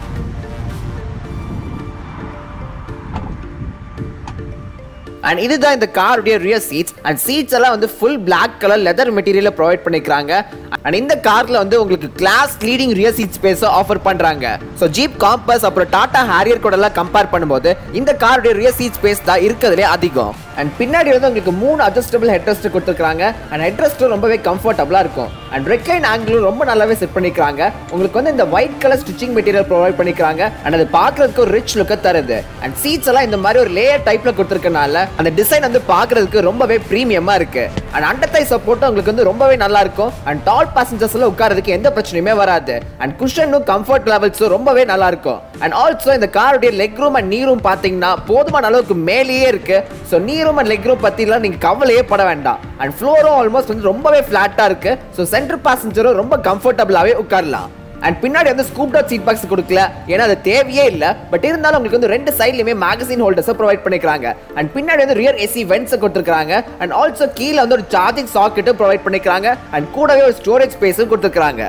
அண்ட் இதுதான் இந்த காருடைய ரியர் சீட்ஸ் அண்ட் சீட்ஸ் எல்லாம் வந்து ஃபுல் பிளாக் கலர் லெதர் மெட்டீரியல ப்ரொவைட் பண்ணிக்கிறாங்க அண்ட் இந்த கார்ல வந்து உங்களுக்கு class leading rear seat space offer பண்றாங்க ஸோ ஜீப் காம்பஸ் அப்புறம் டாடா ஹேரியர் கூட எல்லாம் கம்பேர் பண்ணும்போது இந்த காருடைய ரியர் சீட் ஸ்பேஸ் தான் இருக்கிறதுலே அதிகம் அண்ட் பின்னாடி வந்து உங்களுக்கு மூணு அட்ஜஸ்டபிள் ஹெட்ரெஸ்ட் கொடுத்துருக்காங்க அண்ட் ஹெட்ரெஸ்ட் ரொம்பவே கம்ஃபர்டபுளா இருக்கும் அண்ட் ரெக்லைன் ஆங்கிளும் ரொம்ப நல்லாவே செட் பண்ணிக்கிறாங்க உங்களுக்கு வந்து இந்த white colour stitching material provide பண்ணிக்கிறாங்க அண்ட் அது பார்க்கறதுக்கு ஒரு ரிச் லுக்கை தருது அண்ட் சீட்ஸ் எல்லாம் இந்த மாதிரி ஒரு லேயர் டைப்ல கொடுத்துருக்கனால அந்த டிசைன் வந்து பார்க்கறதுக்கு ரொம்பவே ப்ரீமியமா இருக்கு அண்ட் அண்டர்தை சப்போர்ட்டும் உங்களுக்கு வந்து ரொம்பவே நல்லா இருக்கும் அண்ட் டால் பேசஞ்சர்ஸ்ல உட்காரதுக்கு எந்த பிரச்சனையுமே வராது அண்ட் குஷனும் கம்ஃபர்ட் லெவல்ஸும் ரொம்பவே நல்லா இருக்கும் அண்ட் ஆல்சோ இந்த காருடைய leg room and knee room பார்த்தீங்கன்னா போதுமான அளவுக்கு மேலேயே இருக்கு ஸோ நீ ரூம் அண்ட் லெக் ரூம் பற்றிலாம் நீங்கள் கவலையே பட வேண்டாம் அண்ட் ஃப்ளோரும் ஆல்மோஸ்ட் வந்து ரொம்பவே ஃப்ளாட்டாக இருக்கு ஸோ சென்டர் பேசஞ்சரும் ரொம்ப கம்ஃபர்டபுளாகவே உட்காரலாம் அண்ட் பின்னாடி வந்து ஸ்கூப் டாட் சீட் பாக்ஸ் கொடுக்கல ஏன்னா அது தேவையே இல்லை பட் இருந்தாலும் உங்களுக்கு வந்து ரெண்டு சைட்லையுமே மேகசின் ஹோல்டர்ஸை ப்ரொவைட் பண்ணிக்கிறாங்க அண்ட் பின்னாடி வந்து ரியர் ஏசி வென்ட்ஸை கொடுத்துருக்காங்க அண்ட் ஆல்சோ கீழே வந்து ஒரு சார்ஜிங் சாக்கெட்டும் ப்ரொவைட் பண்ணிக்கிறாங்க அண்ட் கூடவே ஒரு ஸ்டோரேஜ் ஸ்பேஸும் கொடுத்துருக்காங்க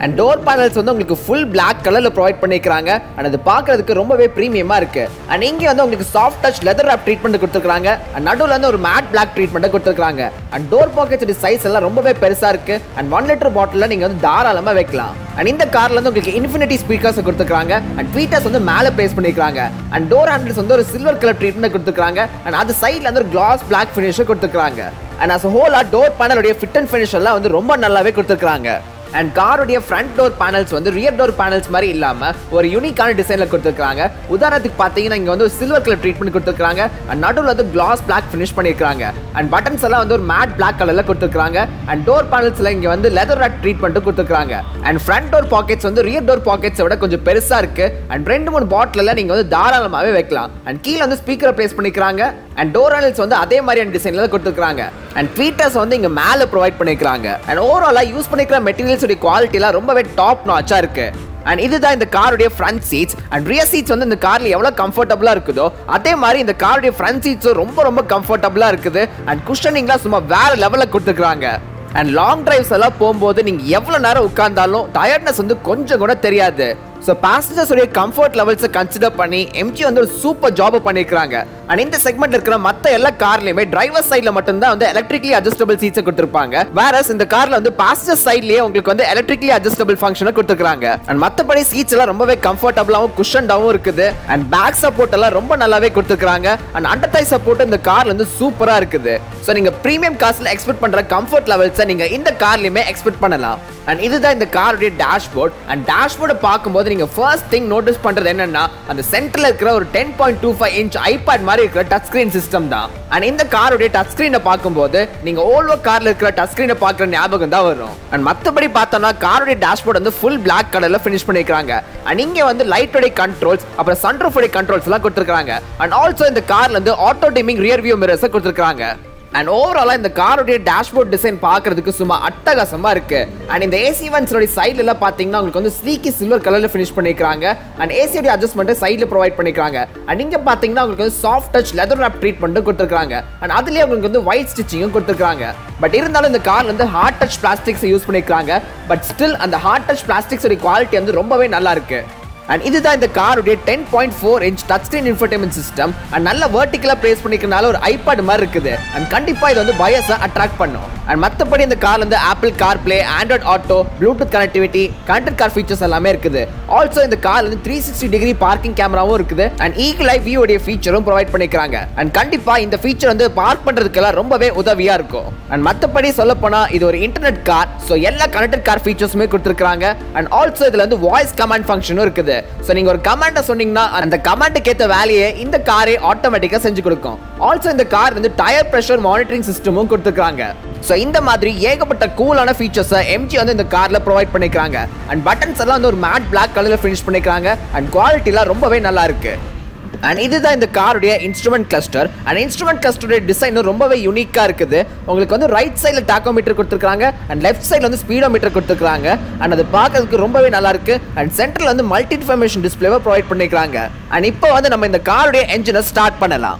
அண்ட் டோர் பேனல்ஸ் வந்து உங்களுக்கு ஃபுல் Black கலர்ல ப்ரொவைட் பண்ணிருக்காங்க அண்ட் அது பார்க்கிறதுக்கு ரொம்பவே பிரீமியமா இருக்கு அண்ட் இங்க வந்து உங்களுக்கு soft touch leather wrap treatment கொடுத்துருக்காங்க அண்ட் நடுவுல வந்து ஒரு மேட் Black ட்ரீட்மெண்ட் கொடுத்துருக்காங்க அண்ட் டோர் பாக்கெட்ஸ் சைஸ் எல்லாம் ரொம்பவே பெருசா இருக்கு அண்ட் ஒன் லிட்டர் பாட்டில நீங்க வந்து தாராளமா வைக்கலாம் அண்ட் இந்த கார்ல வந்து உங்களுக்கு இன்ஃபினிட்டி ஸ்பீக்கர்ஸ் கொடுத்துருக்காங்க அண்ட் ட்வீட்டர்ஸ் வந்து மேல பிளேஸ் பண்ணிருக்காங்க அண்ட் டோர் ஹேண்டில்ஸ் வந்து ஒரு சில்வர் கலர் ட்ரீட்மெண்ட் கொடுத்துருக்காங்க அண்ட் அது சைட்ல வந்து ஒரு கிளாஸ் பிளாக் ஃபினிஷ் கொடுத்துருக்காங்க அண்ட் அஸ் ஹோலா டோர் பேனலுடைய ஃபிட் அண்ட் ஃபினிஷ் எல்லாம் வந்து ரொம்ப நல்லாவே கொடுத்துருக்காங்க அண்ட் காருடைய ஃப்ரண்ட் டோர் பேனல்ஸ் வந்து ரியர் டோர் பேனல்ஸ் மாதிரி இல்லாம ஒரு யூனிக்கான டிசைன்ல கொடுத்துருக்காங்க உதாரணத்துக்கு பாத்தீங்கன்னா இங்க வந்து ஒரு சில்வர் கலர் ட்ரீட்மெண்ட் கொடுத்துருக்காங்க அண்ட் நடுவில் வந்து கிளாஸ் பிளாக் ஃபினிஷ் பண்ணிருக்காங்க அண்ட் பட்டன்ஸ் எல்லாம் வந்து ஒரு மேட் பிளாக் கலர்ல கொடுத்துருக்காங்க அண்ட் டோர் பேனல்ஸ்ல இங்க வந்து லெதர் ராட் ட்ரீட்மெண்ட் கொடுத்துருக்காங்க அண்ட் ஃப்ரண்ட் டோர் பாக்கெட்ஸ் வந்து ரியர் டோர் பாக்கெட்ஸை விட கொஞ்சம் பெருசா இருக்கு அண்ட் ரெண்டு மூணு பாட்டில நீங்க வந்து தாராளமாவே வைக்கலாம் அண்ட் கீழே வந்து ஸ்பீக்கரை பிளேஸ் பண்ணிக்கிறாங்க அண்ட் டோர் ஹேண்டில்ஸ் வந்து அதே மாதிரியான டிசைன்ல கொடுத்துருக்காங்க அண்ட் ட்வீட்டர்ஸ் வந்து இங்க மேல ப்ரொவைட் பண்ணிக்கிறாங்க அண்ட் ஓவராலா யூஸ் பண்ணிக்கிற மெட்டீரியல்ஸ் உடைய குவாலிட்டி எல்லாம் ரொம்பவே டாப் நாச்சா இருக்கு அண்ட் இதுதான் இந்த காருடைய front seats and rear seats வந்து இந்த கார்ல எவ்வளவு கம்ஃபர்டபுளா இருக்குதோ அதே மாதிரி இந்த காருடைய ஃப்ரண்ட் சீட்ஸும் ரொம்ப ரொம்ப கம்ஃபர்டபுளா இருக்குது அண்ட் குஷனிங்லாம் சும்மா வேற லெவல்ல கொடுத்துருக்காங்க அண்ட் லாங் டிரைவ்ஸ் எல்லாம் போகும்போது நீங்க எவ்வளவு நேரம் உட்கார்ந்தாலும் டயர்ட்னஸ் வந்து கொஞ்சம் கூட தெரியாது ஸோ பேசஞ்சர்ஸ் உடைய கம்ஃபர்ட் லெவல்ஸை கன்சிடர் பண்ணி எம்ஜி வந்து ஒரு சூப்பர் ஜாப் பண்ணியிருக்காங்க அண்ட் இந்த செக்மெண்ட் இருக்கிற மத்த எல்லா கார்லயுமே டிரைவர் சைடுல மட்டும்தான் வந்து எலக்ட்ரிக்கலி அட்ஜஸ்டபிள் சீட்ஸ் கொடுத்திருப்பாங்க வேற இந்த கார்ல வந்து பாசஞ்சர் சைட்லயே உங்களுக்கு வந்து எலக்ட்ரிக்கலி அட்ஜஸ்டபிள் ஃபங்க்ஷனை கொடுத்துருக்காங்க அண்ட் மத்தபடி சீட்ஸ் எல்லாம் ரொம்பவே கம்ஃபர்டபுளாவும் குஷன்டாவும் இருக்குது அண்ட் பேக் சப்போர்ட் எல்லாம் ரொம்ப நல்லாவே கொடுத்துருக்காங்க அண்ட் அண்டர் தை சப்போர்ட் இந்த கார்ல வந்து சூப்பரா இருக்குது ஸோ நீங்க பிரீமியம் காஸ்ட்ல எக்ஸ்பெக்ட் பண்ற கம்ஃபர்ட் லெவல்ஸை நீங்க இந்த கார்லயுமே எக்ஸ்பெக்ட் பண்ணலாம் அண்ட் இதுதான் இந்த காருடைய டேஷ்போர்ட் அண்ட் டேஷ்போர்டை பார்க்கும்போது நீங்க ஃபர்ஸ்ட் திங் நோட்டீஸ் பண்றது என்னன்னா அந்த சென்டர்ல இருக்கிற ஒரு ten point two five inch iPad மாதிரி இருக்கிற டச் ஸ்கிரீன் சிஸ்டம் தான் அண்ட் இந்த காருடைய டச் ஸ்கிரீனை பார்க்கும்போது நீங்க ஓல்வோ கார்ல இருக்கிற டச் ஸ்கிரீனை பார்க்குற ஞாபகம் தான் வரும் அண்ட் மற்றபடி பார்த்தோம்னா காருடைய டேஷ்போர்ட் வந்து ஃபுல் பிளாக் கலர்ல ஃபினிஷ் பண்ணிருக்காங்க அண்ட் இங்க வந்து லைட்டோடைய கண்ட்ரோல்ஸ் அப்புறம் சன்ரூஃபோடைய கண்ட்ரோல்ஸ் எல்லாம் கொடுத்துருக்காங்க அண்ட் ஆல்சோ இந்த கார்ல இருந்து auto dimming rear view mirrors கொடுத்துருக்காங்க அண்ட் ஓவராலா இந்த காரோடைய டேஷ்போர்ட் டிசைன் பார்க்கிறதுக்கு சும்மா அட்டகாசமா இருக்கு அண்ட் இந்த ஏசி வன்ஸோட சைடுல எல்லாம் பாத்தீங்கன்னா உங்களுக்கு வந்து ஸ்லீக்கி சில்வர் கலர்ல ஃபினிஷ் பண்ணிருக்காங்க அண்ட் ஏசியோட அட்ஜஸ்ட்மெண்ட் சைடுல ப்ரொவைட் பண்ணிருக்காங்க அண்ட் இங்க பாத்தீங்கன்னா உங்களுக்கு வந்து soft touch leather wrap treatment கொடுத்துருக்காங்க அண்ட் அதுலயே உங்களுக்கு வந்து ஒயிட் ஸ்டிச்சிங்கும் கொடுத்துருக்காங்க பட் இருந்தாலும் இந்த கார்ல வந்து ஹார்ட் டச் பிளாஸ்டிக்ஸ் யூஸ் பண்ணிருக்காங்க பட் ஸ்டில் அந்த ஹார்ட் டச் பிளாஸ்டிக்ஸ் குவாலிட்டி வந்து ரொம்பவே நல்லா இருக்கு அண்ட் இதுதான் இந்த காருடைய ten point four inch touch screen infotainment system and நல்ல வெர்டிகலா பிளேஸ் பண்ணிக்கிறனால ஒரு ஐபாட் மாதிரி இருக்குது அண்ட் கண்டிப்பா இது வந்து பயஸை அட்ராக்ட் பண்ணும் அண்ட் மற்றபடி இந்த கார்ல வந்து Apple CarPlay Android Auto Bluetooth connectivity connected car features எல்லாமே இருக்குது ஆல்சோ இந்த கார்ல வந்து த்ரீ சிக்ஸ்டி டிகிரி பார்க்கிங் கேமராவும் இருக்குது அண்ட் ஈகிள் ஐ வியூ உடைய ஃபீச்சரும் ப்ரொவைட் பண்ணிக்கிறாங்க அண்ட் கண்டிப்பா இந்த ஃபீச்சர் வந்து பார்க் பண்றதுக்கெல்லாம் ரொம்பவே உதவியா இருக்கும் அண்ட் மற்றபடி சொல்ல போனா இது ஒரு இன்டர்நெட் கார் ஸோ எல்லா கனெக்டட் கார் ஃபீச்சர்ஸுமே கொடுத்துருக்காங்க அண்ட் ஆல்சோ இதுல வந்து வாய்ஸ் கமாண்ட் ஃபங்க்ஷனும் இருக்குது ஸோ நீங்க ஒரு கமாண்டை சொன்னீங்கன்னா அந்த கமாண்டுக்கு ஏற்ற வேலையை இந்த காரே ஆட்டோமேட்டிக்கா செஞ்சு கொடுக்கும் ஆல்சோ இந்த கார் வந்து டயர் பிரஷர் மானிட்டரிங் சிஸ்டமும் கொடுத்துருக்காங்க ஸோ இந்த மாதிரி ஏகப்பட்ட கூலான ஃபீச்சர்ஸை எம்ஜி வந்து இந்த கார்ல ப்ரொவைட் பண்ணிக்கிறாங்க அண்ட் பட்டன்ஸ் எல்லாம் வந்து ஒரு மேட் பிளாக் கலர்ல ஃபினிஷ் பண்ணிக்கிறாங்க அண்ட் குவாலிட்டிலாம் ரொம்பவே நல்லா இருக்கு அண்ட் இதுதான் இந்த காருடைய இன்ஸ்ட்ருமெண்ட் கிளஸ்டர் அண்ட் இன்ஸ்ட்ருமெண்ட் கிளஸ்டருடைய டிசைனும் ரொம்பவே யூனிக்கா இருக்குது உங்களுக்கு வந்து ரைட் சைடில் டாக்கோமீட்டர் கொடுத்துருக்காங்க அண்ட் லெஃப்ட் சைடில் வந்து ஸ்பீடோமீட்டர் கொடுத்துருக்காங்க அண்ட் அது பார்க்கறதுக்கு ரொம்பவே நல்லா இருக்கு அண்ட் சென்டரில் வந்து மல்டி இன்ஃபர்மேஷன் டிஸ்பிளேவை ப்ரொவைட் பண்ணிக்கிறாங்க அண்ட் இப்போ வந்து நம்ம இந்த காருடைய என்ஜினை ஸ்டார்ட் பண்ணலாம்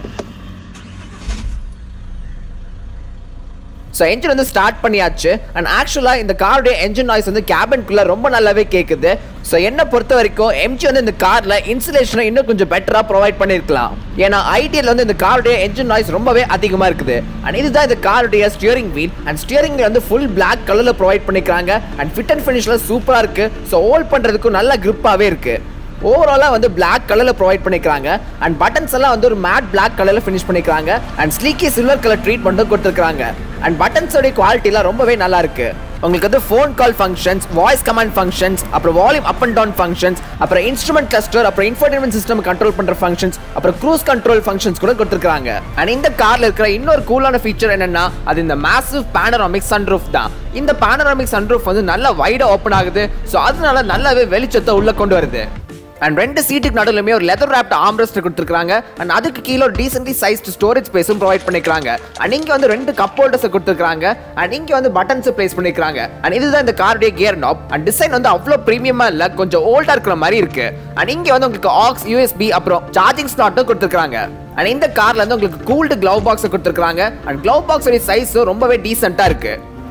ஸோ என்ஜின் வந்து ஸ்டார்ட் பண்ணியாச்சு அண்ட் ஆக்சுவலாக இந்த காருடைய என்ஜின் நாய்ஸ் வந்து கேபின்குள்ளே ரொம்ப நல்லாவே கேட்குது ஸோ என்னை பொறுத்த வரைக்கும் எம்ஜி வந்து இந்த காரில் இன்சுலேஷனை இன்னும் கொஞ்சம் பெட்டராக ப்ரொவைட் பண்ணியிருக்கலாம் ஏன்னா ஐடியில் வந்து இந்த காருடைய என்ஜின் நாய்ஸ் ரொம்பவே அதிகமாக இருக்குது அண்ட் இதுதான் இந்த காருடைய ஸ்டியரிங் வீல் அண்ட் ஸ்டியரிங் வந்து ஃபுல் பிளாக் கலரில் ப்ரொவைட் பண்ணிக்கிறாங்க அண்ட் ஃபிட் அண்ட் ஃபினிஷில் சூப்பராக இருக்குது ஸோ ஹோல்ட் பண்ணுறதுக்கும் நல்ல grip-ஆவே இருக்குது ஓவராலாக வந்து பிளாக் கலரில் ப்ரொவைட் பண்ணிக்கிறாங்க அண்ட் பட்டன்ஸ் எல்லாம் வந்து ஒரு மேட் பிளாக் கலரில் ஃபினிஷ் பண்ணிக்கிறாங்க அண்ட் ஸ்லீக்கி சில்வர் கலர் ட்ரீட்மெண்ட்டும் கொடுத்துருக்காங்க அண்ட் பட்டன்ஸோடைய குவாலிட்டிலாம் ரொம்பவே நல்லா இருக்கு உங்களுக்கு வந்து phone call functions voice command functions அப்புறம் volume up and down functions அப்புறம் இன்ஸ்ட்ருமெண்ட் கிளஸ்டர் அப்புறம் இன்ஃபர்டைன்மெண்ட் சிஸ்டம் கண்ட்ரோல் பண்ற ஃபங்க்ஷன்ஸ் அப்புறம் க்ரூஸ் கண்ட்ரோல் ஃபங்க்ஷன்ஸ் கூட கொடுத்துருக்காங்க அண்ட் இந்த கார்ல இருக்கிற இன்னொரு கூலான ஃபீச்சர் என்னன்னா அது இந்த மேசிவ் பேனராமிக் சன்ரூஃப் தான் இந்த பேனராமிக் சன்ரூஃப் வந்து நல்லா வைடா ஓப்பன் ஆகுது ஸோ அதனால நல்லாவே வெளிச்சத்தை உள்ள கொண்டு வருது அண்ட் ரெண்டு சீட்டுக்கு நடுவுலமே ஒரு லெதர் ராப்ட் ஆம்ரெஸ்ட் கொடுத்துருக்காங்க அண்ட் அதுக்கு கீழே ஒரு டீசென்ட்லி சைஸ்ட் ஸ்டோரேஜ் ஸ்பேஸும் ப்ரொவைட் பண்ணிக்கிறாங்க அண்ட் இங்க வந்து ரெண்டு கப் ஹோல்டர்ஸ் கொடுத்துருக்காங்க அண்ட் இங்க வந்து பட்டன்ஸ் பிளேஸ் பண்ணிக்கிறாங்க அண்ட் இதுதான் இந்த காருடைய கியர் நாப் அண்ட் டிசைன் வந்து அவ்வளோ ப்ரீமியமா இல்ல கொஞ்சம் ஓல்டா இருக்கிற மாதிரி இருக்கு அண்ட் இங்க வந்து உங்களுக்கு ஆக்ஸ் யூஎஸ்பி அப்புறம் சார்ஜிங் ஸ்லாட்டும் கொடுத்துருக்காங்க அண்ட் இந்த கார்ல வந்து உங்களுக்கு கூல்டு க்ளவ் பாக்ஸ் கொடுத்துருக்காங்க அண்ட் க்ளவ் பாக்ஸோட சைஸ் ரொம்பவே டீசென்ட்டா இருக்கு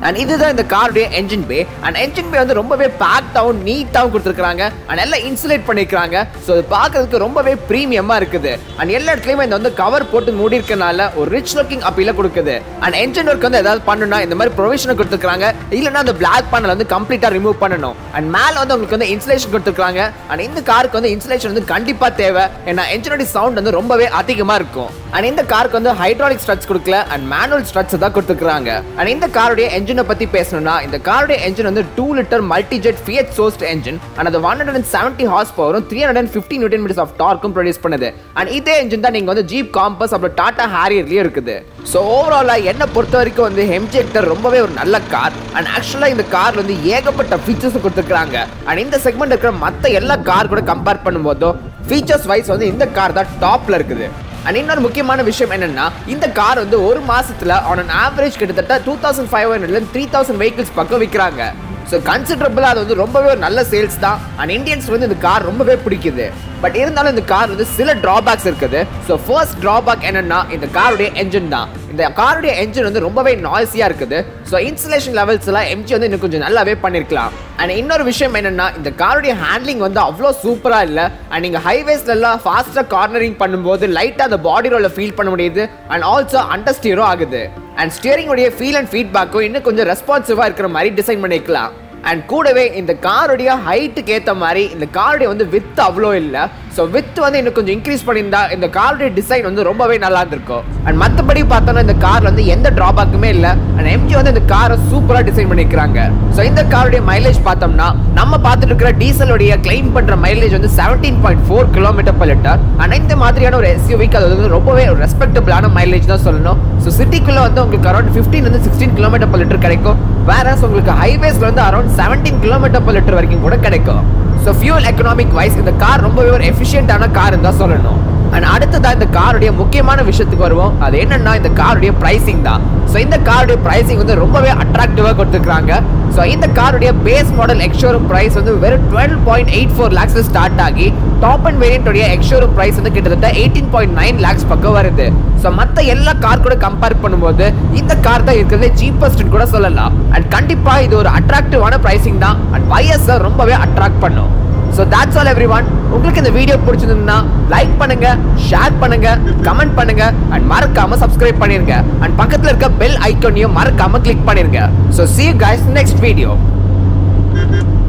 அண்ட் இதுதான் இந்த காருடைய engine bay and engine bay வந்து ரொம்பவே பேக்டாகவும் நீட்டாகவும் கொடுத்துருக்காங்க அண்ட் எல்லாம் இன்சுலேட் பண்ணிருக்காங்க ஸோ அது பார்க்கறதுக்கு ரொம்பவே ப்ரீமியமா இருக்குது அண்ட் எல்லா இடத்துலயுமே இந்த வந்து கவர் போட்டு மூடி இருக்கனால ஒரு ரிச் லுக்கிங் அப்பீல கொடுக்குது அண்ட் என்ஜின் ஒர்க் வந்து ஏதாவது பண்ணணும்னா இந்த மாதிரி ப்ரொவிஷனை கொடுத்துருக்காங்க இல்லைன்னா அந்த பிளாக் பேனல் வந்து கம்ப்ளீட்டா ரிமூவ் பண்ணணும் அண்ட் மேல வந்து உங்களுக்கு வந்து இன்சுலேஷன் கொடுத்துருக்காங்க அண்ட் இந்த காருக்கு வந்து இன்சுலேஷன் வந்து கண்டிப்பா தேவை ஏன்னா என்ஜினோட சவுண்ட் வந்து ரொம்பவே அதிகமா இருக்கும் அண்ட் இந்த காருக்கு வந்து ஹைட்ராலிக் ஸ்ட்ரட்ஸ் கொடுக்கல அண்ட் மேனுவல் ஸ்ட்ரட்ஸ் தான் கொடுத்துருக்காங்க அண்ட் இந்த காருடைய என்ஜினை பத்தி பேசணும்னா இந்த காருடைய என்ஜின் வந்து two litre multi jet Fiat sourced engine and அது one hundred and seventy horse பவரும் three hundred and fifty newton metres of டார்க்கும் ப்ரொடியூஸ் பண்ணுது அண்ட் இதே என்ஜின் தான் நீங்க வந்து ஜீப் காம்பஸ் அப்புறம் டாடா ஹேரியர்லயும் இருக்குது ஸோ ஓவராலா என்ன பொறுத்த வரைக்கும் வந்து ஹெம்ஜி ஹெக்டர் ரொம்பவே ஒரு நல்ல கார் அண்ட் ஆக்சுவலா இந்த கார்ல வந்து ஏகப்பட்ட ஃபீச்சர்ஸ் கொடுத்துருக்காங்க அண்ட் இந்த செக்மெண்ட் இருக்கிற மத்த எல்லா கார் கூட கம்பேர் பண்ணும்போதும் ஃபீச்சர்ஸ் வைஸ் வந்து இந்த கார் தான் டாப்ல இருக்குது அண்ட் இன்னொரு முக்கியமான விஷயம் என்னன்னா இந்த கார் வந்து ஒரு மாசத்துல ஆன் அன் ஆவரேஜ் கிட்டத்தட்ட டூ தௌசண்ட் ஃபைவ் ஹண்ட்ரட்ல த்ரீ தௌசண்ட் வெஹிக்கிள்ஸ் பக்கம் விற்கிறாங்க ஸோ கன்சிடரபிளாக அது வந்து ரொம்பவே ஒரு நல்ல சேல்ஸ் தான் அண்ட் இந்தியன்ஸ் வந்து இந்த கார் ரொம்பவே பிடிக்குது பட் இருந்தாலும் இந்த கார் வந்து சில டிராபேக்ஸ் இருக்குது ஸோ ஃபர்ஸ்ட் டிராபேக் என்னன்னா இந்த காருடைய என்ஜின் தான் இந்த காருடைய என்ஜின் வந்து ரொம்பவே நாய்ஸியா இருக்குது ஸோ இன்சுலேஷன் லெவல்ஸ் எல்லாம் எம்ஜி வந்து இன்னும் கொஞ்சம் நல்லாவே பண்ணிருக்கலாம் அண்ட் இன்னொரு விஷயம் என்னன்னா இந்த காருடைய ஹேண்ட்லிங் வந்து அவ்வளோ சூப்பரா இல்லை அண்ட் நீங்க ஹைவேஸ்ல எல்லாம் ஃபாஸ்டா கார்னரிங் பண்ணும்போது லைட்டா அந்த பாடி ரோல ஃபீல் பண்ண முடியுது அண்ட் ஆல்சோ அண்டர் ஸ்டியரும் ஆகுது அண்ட் ஸ்டியரிங் உடைய ஃபீல் அண்ட் ஃபீட்பேக்கும் இன்னும் கொஞ்சம் ரெஸ்பான்சிவா இருக்கிற மாதிரி டிசைன் பண்ணிக்கலாம் அண்ட் கூடவே இந்த காருடைய ஹைட்டுக்கு ஏற்ற மாதிரி இந்த காருடைய வந்து வித் அவ்வளோ இல்லை ஸோ வித் வந்து இன்னும் கொஞ்சம் இன்க்ரீஸ் பண்ணியிருந்தா இந்த காருடைய டிசைன் வந்து ரொம்பவே நல்லா இருந்திருக்கும் அண்ட் மற்றபடி பார்த்தோன்னா இந்த கார் வந்து எந்த ட்ராபேக்குமே இல்லை அண்ட் எம்ஜி வந்து இந்த காரை சூப்பராக டிசைன் பண்ணிக்கிறாங்க ஸோ இந்த காருடைய மைலேஜ் பார்த்தோம்னா நம்ம பார்த்துட்டு இருக்கிற டீசலுடைய கிளைம் பண்ணுற மைலேஜ் வந்து seventeen point four kilometre per litre and இந்த மாதிரியான ஒரு எஸ்யூவிக்கு அது வந்து ரொம்பவே ஒரு ரெஸ்பெக்டபிளான மைலேஜ் தான் சொல்லணும் ஸோ சிட்டிக்குள்ளே வந்து உங்களுக்கு அரௌண்ட் ஃபிஃப்டீன் வந்து சிக்ஸ்டீன் கிலோமீட்டர் பர் லிட்டர் கிடைக்கும் வேற உங்களுக்கு ஹைவேஸ்ல வந்து around seventeen kilometre per litre வரைக்கும் கூட கிடைக்கும் ஸோ ஃபியூல் எக்கனாமிக் வைஸ் இந்த கார் ரொம்பவே ஒரு எஃபிஷியன்டான கார் தான் சொல்லணும் அண்ட் அடுத்ததா இந்த காருடைய முக்கியமான விஷயத்துக்கு வருவோம் அது என்னன்னா இந்த காருடைய பிரைசிங் தான் ஸோ இந்த காருடைய பிரைசிங் வந்து ரொம்பவே அட்ராக்டிவாக கொடுத்துருக்காங்க ஸோ இந்த காருடைய பேஸ் மாடல் எக்ஷோரூம் பிரைஸ் வந்து வெறும் டுவெல் பாயிண்ட் எயிட் ஃபோர் லேக்ஸ்ல ஸ்டார்ட் ஆகி டாப் அண்ட் வேரியன்டோடைய எக்ஷோரூம் பிரைஸ் வந்து கிட்டத்தட்ட எயிட்டீன் பாயிண்ட் நைன் லேக்ஸ் பக்கம் வருது ஸோ மற்ற எல்லா கார் கூட கம்பேர் பண்ணும்போது இந்த கார் தான் இருக்கிறதே சீப்பஸ்ட் கூட சொல்லலாம் அண்ட் கண்டிப்பா இது ஒரு அட்ராக்டிவான பிரைசிங் தான் அண்ட் பையர்ஸை ரொம்பவே அட்ராக்ட் பண்ணும் so that's all every one உங்களுக்கு இந்த வீடியோ பிடிச்சிருந்ததுன்னா லைக் பண்ணுங்க ஷேர் பண்ணுங்க கமெண்ட் பண்ணுங்க அண்ட் மறக்காம சப்ஸ்கிரைப் பண்ணிருங்க அண்ட் பக்கத்துல இருக்க பெல் ஐக்கானையும் மறக்காம கிளிக் பண்ணிருங்க so see you guys next video